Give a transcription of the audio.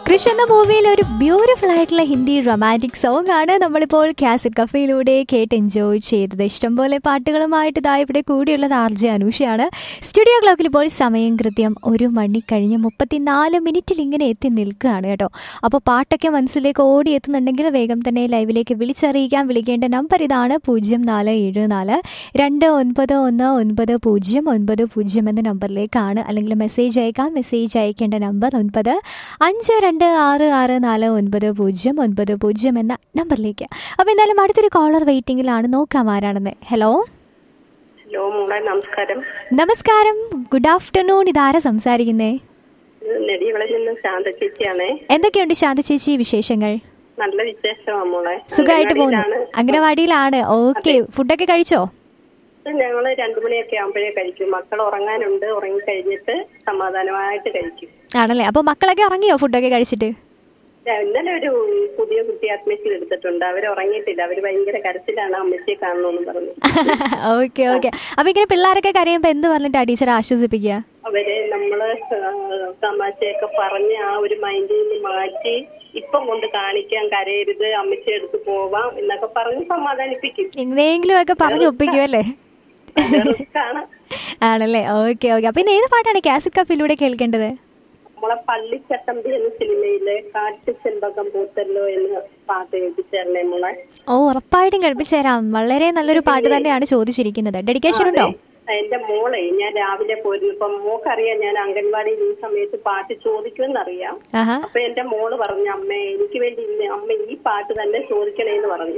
കൃഷ് എന്ന മൂവിയിൽ ഒരു ബ്യൂട്ടിഫുൾ ആയിട്ടുള്ള ഹിന്ദി റൊമാൻറ്റിക് സോങ് ആണ് നമ്മളിപ്പോൾ കാസറ്റ് കഫയിലൂടെ കേട്ട് എൻജോയ് ചെയ്തത് ഇഷ്ടംപോലെ പാട്ടുകളുമായിട്ട് ഇതാ ഇവിടെ കൂടിയുള്ളത് ആർ ജെ അനൂഷയാണ് സ്റ്റുഡിയോ ക്ലോക്കിൽ ഇപ്പോൾ സമയം കൃത്യം ഒരു മണി കഴിഞ്ഞ് മുപ്പത്തിനാല് മിനിറ്റിൽ ഇങ്ങനെ എത്തി നിൽക്കുകയാണ് കേട്ടോ അപ്പോൾ പാട്ടൊക്കെ മനസ്സിലേക്ക് ഓടി എത്തുന്നുണ്ടെങ്കിൽ വേഗം തന്നെ ലൈവിലേക്ക് വിളിച്ചറിയിക്കാൻ വിളിക്കേണ്ട നമ്പർ ഇതാണ് പൂജ്യം നാല് ഏഴ് നാല് രണ്ട് ഒൻപത് ഒന്ന് ഒൻപത് പൂജ്യം ഒൻപത് പൂജ്യം എന്ന നമ്പറിലേക്കാണ് അല്ലെങ്കിൽ മെസ്സേജ് അയക്കാം മെസ്സേജ് അയക്കേണ്ട നമ്പർ ഒൻപത് അഞ്ച് രണ്ട് ആറ് ആറ് നാല് ഒൻപത് പൂജ്യം ഒൻപത് പൂജ്യം എന്ന നമ്പറിലേക്ക് അപ്പോൾ എന്തായാലും അടുത്തൊരു കോളർ വെയിറ്റിംഗിലാണ് നോക്കാം ആരാണെന്ന് ഹലോ ഹലോ മോളെ നമസ്കാരം നമസ്കാരം ഗുഡ് ആഫ്റ്റർനൂൺ ഇതാരാ സംസാരിക്കുന്നേ ഇത് നെടിയവളിൽ നിന്ന് ശാന്ത ചേച്ചിയാണേ എന്തൊക്കെയുണ്ട് ശാന്ത ചേച്ചി വിശേഷങ്ങൾ നല്ല വിശേഷമാ മോളെ സുഖമായിട്ട് പോകുന്നു അംഗനവാടിയിലാണ്. അംഗനവാടിയിലാണ് ഓക്കെ ഫുഡൊക്കെ കഴിച്ചോ ഇത് ഞങ്ങള് രണ്ടു മണിയൊക്കെ ആകുമ്പോഴേ കഴിക്കും മക്കൾ ഉറങ്ങാനുണ്ട് ഉറങ്ങി കഴിഞ്ഞിട്ട് സമാധാനമായിട്ട് കഴിക്കും ആണല്ലേ അപ്പോൾ മക്കളൊക്കെ ഉറങ്ങിയോ ഫുഡൊക്കെ കഴിച്ചിട്ട് ഞാൻ ഇന്നലെ ഒരു പുതിയ കുട്ടി അഡ്മിഷൻ എടുത്തിട്ടുണ്ട് അവർ ഉറങ്ങിയിട്ടില്ല അവര് ഭയങ്കര കരച്ചിലാണ് അമ്മച്ചിയെ കാണണമെന്ന് പറഞ്ഞു ഓക്കെ ഓക്കെ അപ്പൊ ഇങ്ങനെ പിള്ളേരൊക്കെ കരയുമ്പോ എന്ത് പറഞ്ഞിട്ടാ ടീച്ചർ ആശ്വസിപ്പിക്കുക അവരെ നമ്മള് ആ, തമാശയൊക്കെ പറഞ്ഞ് ആ ഒരു മൈൻഡിൽ നിന്ന് മാറ്റി ഇപ്പം കൊണ്ട് കാണിക്കാൻ കരയരുത് അമ്മച്ചി എടുത്ത് പോവാം എന്നൊക്കെ പറഞ്ഞ് സമാധാനിപ്പിക്കും എങ്ങനെയെങ്കിലും ഒക്കെ പറഞ്ഞു ഒപ്പിക്കും അല്ലേ റിസ്ക്കാണ് ആണല്ലേ ഓക്കെ ഓക്കെ അപ്പൊ ഇന്ന് ഏത് പാട്ടാണ് കാസറ്റ് കഫിലൂടെ കേൾക്കേണ്ടത് നമ്മളെ പള്ളിച്ചട്ടമ്പി എന്ന സിനിമയിലെ കാറ്റ് ചെമ്പകം പൂത്തല്ലോ എന്ന് പാട്ട് കേൾപ്പിച്ചേരണേ മോളെ ഓ ഉറപ്പായിട്ടും കേൾപ്പിച്ചു തരാം വളരെ നല്ലൊരു പാട്ട് തന്നെയാണ് ചോദിച്ചിരിക്കുന്നത് ഡെഡിക്കേഷൻ ഉണ്ടോ എന്റെ മോളെ ഞാൻ രാവിലെ പോയിരുന്നു ഇപ്പൊ മോക്കറിയാം ഞാൻ അംഗൻവാടിയിൽ ഈ സമയത്ത് പാട്ട് ചോദിക്കുമെന്നറിയാം ആഹാ അപ്പൊ എന്റെ മോള് പറഞ്ഞു അമ്മ എനിക്ക് വേണ്ടി ഇന്ന് അമ്മ ഈ പാട്ട് തന്നെ ചോദിക്കണേന്ന് പറഞ്ഞു